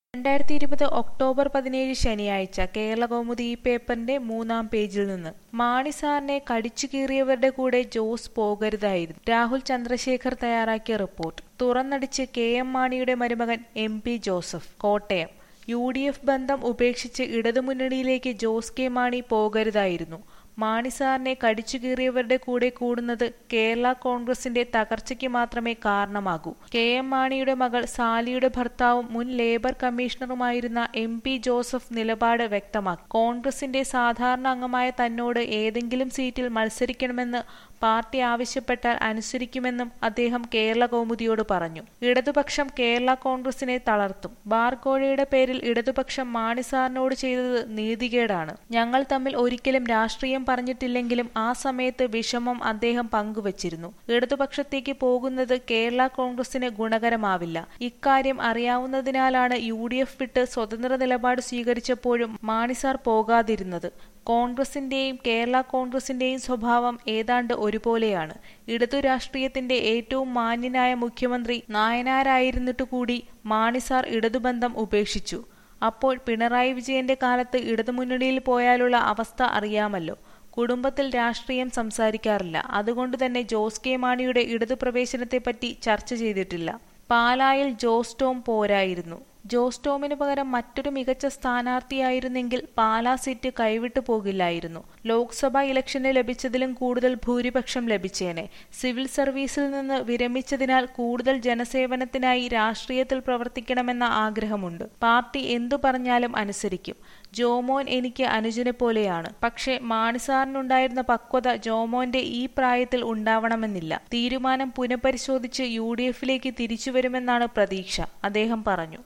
രണ്ടായിരത്തി ഇരുപത് ഒക്ടോബർ പതിനേഴ് ശനിയാഴ്ച കേരളകൗമുദി ഈ പേപ്പറിന്റെ മൂന്നാം പേജിൽ നിന്ന് മാണി സാറിനെ കടിച്ചു കീറിയവരുടെ കൂടെ ജോസ് പോകരുതായിരുന്നു രാഹുൽ ചന്ദ്രശേഖർ തയ്യാറാക്കിയ റിപ്പോർട്ട് തുറന്നടിച്ച് കെ എം മാണിയുടെ മരുമകൻ M P Joseph Kottayam U D F ബന്ധം ഉപേക്ഷിച്ച് ഇടതുമുന്നണിയിലേക്ക് ജോസ് കെ മാണി പോകരുതായിരുന്നു മാണി സാറിനെ കടിച്ചു കീറിയവരുടെ കൂടെ കൂടുന്നത് കേരള കോൺഗ്രസിന്റെ തകർച്ചയ്ക്ക് മാത്രമേ കാരണമാകൂ കെ എം മാണിയുടെ മകൾ സാലിയുടെ ഭർത്താവും മുൻ ലേബർ കമ്മീഷണറുമായിരുന്ന എം പി ജോസഫ് നിലപാട് വ്യക്തമാക്കി കോൺഗ്രസിന്റെ സാധാരണ അംഗമായ തന്നോട് ഏതെങ്കിലും സീറ്റിൽ മത്സരിക്കണമെന്ന് പാർട്ടി ആവശ്യപ്പെട്ടാൽ അനുസരിക്കുമെന്നും അദ്ദേഹം കേരള കൗമുദിയോട് പറഞ്ഞു ഇടതുപക്ഷം കേരള കോൺഗ്രസിനെ തളർത്തും ബാർകോഴയുടെ പേരിൽ ഇടതുപക്ഷം മാണി സാറിനോട് ചെയ്തത് നീതികേടാണ് ഞങ്ങൾ തമ്മിൽ ഒരിക്കലും രാഷ്ട്രീയം പറഞ്ഞിട്ടില്ലെങ്കിലും ആ സമയത്ത് വിഷമം അദ്ദേഹം പങ്കുവച്ചിരുന്നു ഇടതുപക്ഷത്തേക്ക് പോകുന്നത് കേരള കോൺഗ്രസിന് ഗുണകരമാവില്ല ഇക്കാര്യം അറിയാവുന്നതിനാലാണ് യു ഡി എഫ് വിട്ട് സ്വതന്ത്ര നിലപാട് സ്വീകരിച്ചപ്പോഴും മാണിസാർ പോകാതിരുന്നത് കോൺഗ്രസിന്റെയും കേരള കോൺഗ്രസിന്റെയും സ്വഭാവം ഏതാണ്ട് ഒരുപോലെയാണ് ഇടതു രാഷ്ട്രീയത്തിന്റെ ഏറ്റവും മാന്യനായ മുഖ്യമന്ത്രി നായനാരായിരുന്നിട്ടു കൂടി മാണിസാർ ഇടതുബന്ധം ഉപേക്ഷിച്ചു അപ്പോൾ പിണറായി വിജയന്റെ കാലത്ത് ഇടതുമുന്നണിയിൽ പോയാലുള്ള അവസ്ഥ അറിയാമല്ലോ കുടുംബത്തിൽ രാഷ്ട്രീയം സംസാരിക്കാറില്ല അതുകൊണ്ട് തന്നെ ജോസ് കെ മാണിയുടെ ഇടതു പ്രവേശനത്തെപ്പറ്റി ചർച്ച ചെയ്തിട്ടില്ല പാലായിൽ ജോസ് ടോം പോരായിരുന്നു ജോസ് ടോമിന് പകരം മറ്റൊരു മികച്ച സ്ഥാനാർത്ഥിയായിരുന്നെങ്കിൽ പാലാ സീറ്റ് കൈവിട്ടു പോകില്ലായിരുന്നു ലോക്സഭാ ഇലക്ഷന് ലഭിച്ചതിലും കൂടുതൽ ഭൂരിപക്ഷം ലഭിച്ചേനെ സിവിൽ സർവീസിൽ നിന്ന് വിരമിച്ചതിനാൽ കൂടുതൽ ജനസേവനത്തിനായി രാഷ്ട്രീയത്തിൽ പ്രവർത്തിക്കണമെന്ന ആഗ്രഹമുണ്ട് പാർട്ടി എന്തു പറഞ്ഞാലും അനുസരിക്കും ജോമോൻ എനിക്ക് അനുജനെ പോലെയാണ് പക്ഷേ മാണിസാറിനുണ്ടായിരുന്ന പക്വത ജോമോന്റെ ഈ പ്രായത്തിൽ ഉണ്ടാവണമെന്നില്ല തീരുമാനം പുനഃപരിശോധിച്ച് യു ഡി എഫിലേക്ക് തിരിച്ചുവരുമെന്നാണ് പ്രതീക്ഷ അദ്ദേഹം പറഞ്ഞു